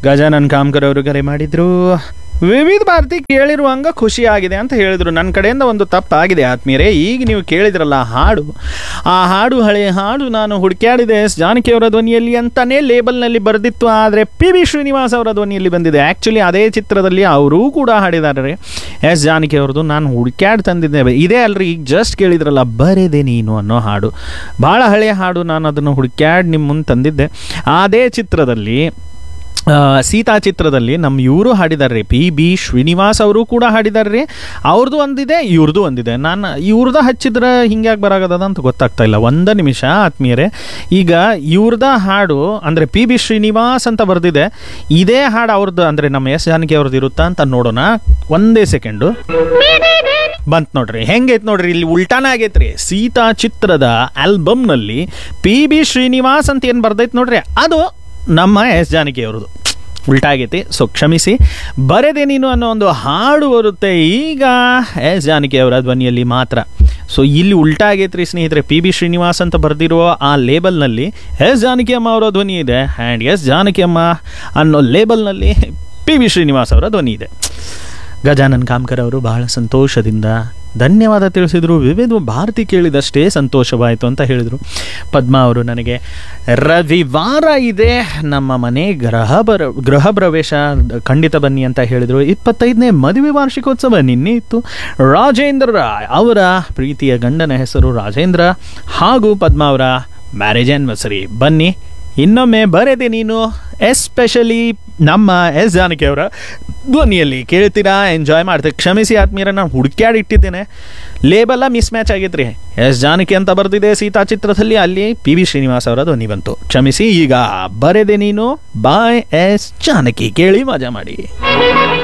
ಗಜಾನನ್ ಕಾಮ್ಕರ್ ಅವರು ಕರೆ ಮಾಡಿದ್ರು ವಿವಿಧ ಭಾರತಿ ಕೇಳಿರುವಂಗ ಖುಷಿ ಆಗಿದೆ ಅಂತ ಹೇಳಿದ್ರು ನನ್ನ ಕಡೆಯಿಂದ ಒಂದು ತಪ್ಪಾಗಿದೆ ಆತ್ಮೀಯರೇ ಈಗ ನೀವು ಕೇಳಿದ್ರಲ್ಲ ಹಾಡು ಆ ಹಾಡು ಹಳೆ ಹಾಡು ನಾನು ಹುಡುಕ್ಯಾಡಿದೆ ಎಸ್ ಜಾನಕಿ ಅವರ ಧ್ವನಿಯಲ್ಲಿ ಅಂತಾನೆ ಲೇಬಲ್ನಲ್ಲಿ ಬರೆದಿತ್ತು ಆದರೆ ಪಿ ವಿ ಶ್ರೀನಿವಾಸ್ ಅವರ ಧ್ವನಿಯಲ್ಲಿ ಬಂದಿದೆ ಆ್ಯಕ್ಚುಲಿ ಅದೇ ಚಿತ್ರದಲ್ಲಿ ಅವರೂ ಕೂಡ ಹಾಡಿದ್ದಾರೆ ಎಸ್ ಜಾನಕಿ ಅವ್ರದ್ದು ನಾನು ಹುಡುಕ್ಯಾಡ್ ತಂದಿದ್ದೆ ಇದೇ ಅಲ್ರಿ ಈಗ ಜಸ್ಟ್ ಕೇಳಿದ್ರಲ್ಲ ಬರೆದೆ ನೀನು ಅನ್ನೋ ಹಾಡು ಭಾಳ ಹಳೆಯ ಹಾಡು ನಾನು ಅದನ್ನು ಹುಡುಕ್ಯಾಡ್ ನಿಮ್ಮ ಮುಂದೆ ತಂದಿದ್ದೆ ಅದೇ ಚಿತ್ರದಲ್ಲಿ ಆ, ಸೀತಾ ಚಿತ್ರದಲ್ಲಿ ನಮ್ಮ ಇವರು ಹಾಡಿದಾರೆ ಪಿ ಬಿ ಶ್ರೀನಿವಾಸ್ ಅವರು ಕೂಡ ಹಾಡಿದಾರೆ ರೀ ಅವ್ರದ್ದು ಒಂದಿದೆ ಇವ್ರದ್ದು ಒಂದಿದೆ ನಾನು ಇವ್ರದ ಹಚ್ಚಿದ್ರೆ ಹಿಂಗ್ಯಾಕೆ ಬರಾಗದ ಅಂತ ಗೊತ್ತಾಗ್ತಾ ಇಲ್ಲ ಒಂದು ನಿಮಿಷ ಆತ್ಮೀಯರೇ ಈಗ ಇವ್ರದ ಹಾಡು ಅಂದರೆ ಪಿ ಬಿ ಶ್ರೀನಿವಾಸ್ ಅಂತ ಬರೆದಿದೆ ಇದೇ ಹಾಡು ಅವ್ರದ್ದು ಅಂದರೆ ನಮ್ಮ ಎಸ್ ಜಾನಕಿ ಅವ್ರದ್ದು ಇರುತ್ತಾ ಅಂತ ನೋಡೋಣ ಒಂದೇ ಸೆಕೆಂಡು ಬಂತ್ ನೋಡ್ರಿ ಹೆಂಗೈತ್ ನೋಡ್ರಿ ಇಲ್ಲಿ ಉಲ್ಟಾನ ಆಗೈತ್ರಿ ಸೀತಾ ಚಿತ್ರದ ಆಲ್ಬಮ್ನಲ್ಲಿ ಪಿ ಬಿ ಶ್ರೀನಿವಾಸ್ ಅಂತ ಏನು ಬರ್ದೈತ್ ನೋಡ್ರಿ ಅದು ನಮ್ಮ ಎಸ್ ಜಾನಕಿ ಅವ್ರದ್ದು ಉಲ್ಟಾ ಆಗೈತಿ ಸೊ ಕ್ಷಮಿಸಿ ಬರೆದೆ ನೀನು ಅನ್ನೋ ಒಂದು ಹಾಡು ಬರುತ್ತೆ ಈಗ ಎಸ್ ಜಾನಕಿ ಅವರ ಧ್ವನಿಯಲ್ಲಿ ಮಾತ್ರ ಸೊ ಇಲ್ಲಿ ಉಲ್ಟಾ ಆಗೈತ್ರಿ ಸ್ನೇಹಿತರೆ ಪಿ ಬಿ ಶ್ರೀನಿವಾಸ್ ಅಂತ ಬರೆದಿರುವ ಆ ಲೇಬಲ್ನಲ್ಲಿ ಎಸ್ ಜಾನಕಿ ಅಮ್ಮ ಅವರ ಧ್ವನಿ ಇದೆ ಆ್ಯಂಡ್ ಎಸ್ ಜಾನಕಿ ಅಮ್ಮ ಅನ್ನೋ ಲೇಬಲ್ನಲ್ಲಿ ಪಿ ಬಿ ಶ್ರೀನಿವಾಸ್ ಅವರ ಧ್ವನಿ ಇದೆ ಗಜಾನನ್ ಕಾಮ್ಕರ್ ಅವರು ಬಹಳ ಸಂತೋಷದಿಂದ ಧನ್ಯವಾದ ತಿಳಿಸಿದರು ವಿವಿಧ ಭಾರತಿ ಕೇಳಿದಷ್ಟೇ ಸಂತೋಷವಾಯಿತು ಅಂತ ಹೇಳಿದರು ಪದ್ಮಾ ಅವರು ನನಗೆ ರವಿವಾರ ಇದೆ ನಮ್ಮ ಮನೆ ಗೃಹ ಬರ ಗೃಹ ಪ್ರವೇಶ ಖಂಡಿತ ಬನ್ನಿ ಅಂತ ಹೇಳಿದರು ಇಪ್ಪತ್ತೈದನೇ ಮದುವೆ ವಾರ್ಷಿಕೋತ್ಸವ ನಿನ್ನೆ ಇತ್ತು ರಾಜೇಂದ್ರ ರಾಯ್ ಅವರ ಪ್ರೀತಿಯ ಗಂಡನ ಹೆಸರು ರಾಜೇಂದ್ರ ಹಾಗೂ ಪದ್ಮಾ ಅವರ ಮ್ಯಾರೇಜ್ ಆ್ಯನಿವರ್ಸರಿ ಬನ್ನಿ ಇನ್ನೊಮ್ಮೆ ಬರೆದೆ ನೀನು ಎಸ್ಪೆಷಲಿ ನಮ್ಮ ಎಸ್ ಜಾನಕಿ ಅವರ ಧ್ವನಿಯಲ್ಲಿ ಕೇಳ್ತೀರಾ ಎಂಜಾಯ್ ಮಾಡ್ತೀವಿ ಕ್ಷಮಿಸಿ ಆತ್ಮೀಯರ ನಾನು ಹುಡುಕ್ಯಾಡಿ ಇಟ್ಟಿದ್ದೇನೆ ಲೇಬಲ್ಲ ಮಿಸ್ ಮ್ಯಾಚ್ ಆಗೈತೆ ರೀ ಎಸ್ ಜಾನಕಿ ಅಂತ ಬರ್ದಿದೆ ಸೀತಾ ಚಿತ್ರದಲ್ಲಿ ಅಲ್ಲಿ ಪಿ ವಿ ಶ್ರೀನಿವಾಸ್ ಅವರ ಧ್ವನಿ ಬಂತು ಕ್ಷಮಿಸಿ ಈಗ ಬರೆದೆ ನೀನು ಬಾಯ್ ಎಸ್ ಜಾನಕಿ ಕೇಳಿ ಮಜಾ ಮಾಡಿ